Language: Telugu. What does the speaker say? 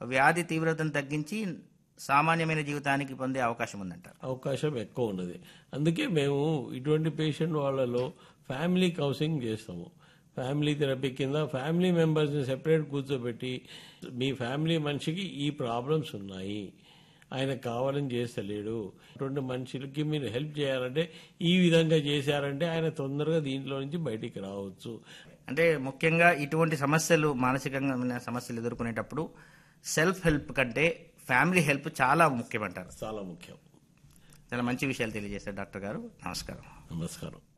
వ్యాధి తీవ్రతను తగ్గించి సామాన్యమైన జీవితానికి పొందే అవకాశం ఉందంటారు అవకాశం ఎక్కువ ఉన్నది అందుకే మేము ఇటువంటి పేషెంట్ వాళ్ళలో ఫ్యామిలీ కౌన్సిలింగ్ చేస్తాము ఫ్యామిలీ థెరపీ కింద ఫ్యామిలీ మెంబర్స్ని సెపరేట్ కూర్చోబెట్టి మీ ఫ్యామిలీ మనిషికి ఈ ప్రాబ్లమ్స్ ఉన్నాయి ఆయన కావాలని చేస్తలేడు అటువంటి మనుషులకి మీరు హెల్ప్ చేయాలంటే ఈ విధంగా చేశారంటే ఆయన తొందరగా దీంట్లో నుంచి బయటికి రావచ్చు అంటే ముఖ్యంగా ఇటువంటి సమస్యలు మానసికంగా సమస్యలు ఎదుర్కొనేటప్పుడు సెల్ఫ్ హెల్ప్ కంటే ఫ్యామిలీ హెల్ప్ చాలా ముఖ్యమంటారు చాలా ముఖ్యం చాలా మంచి విషయాలు తెలియజేశారు డాక్టర్ గారు నమస్కారం నమస్కారం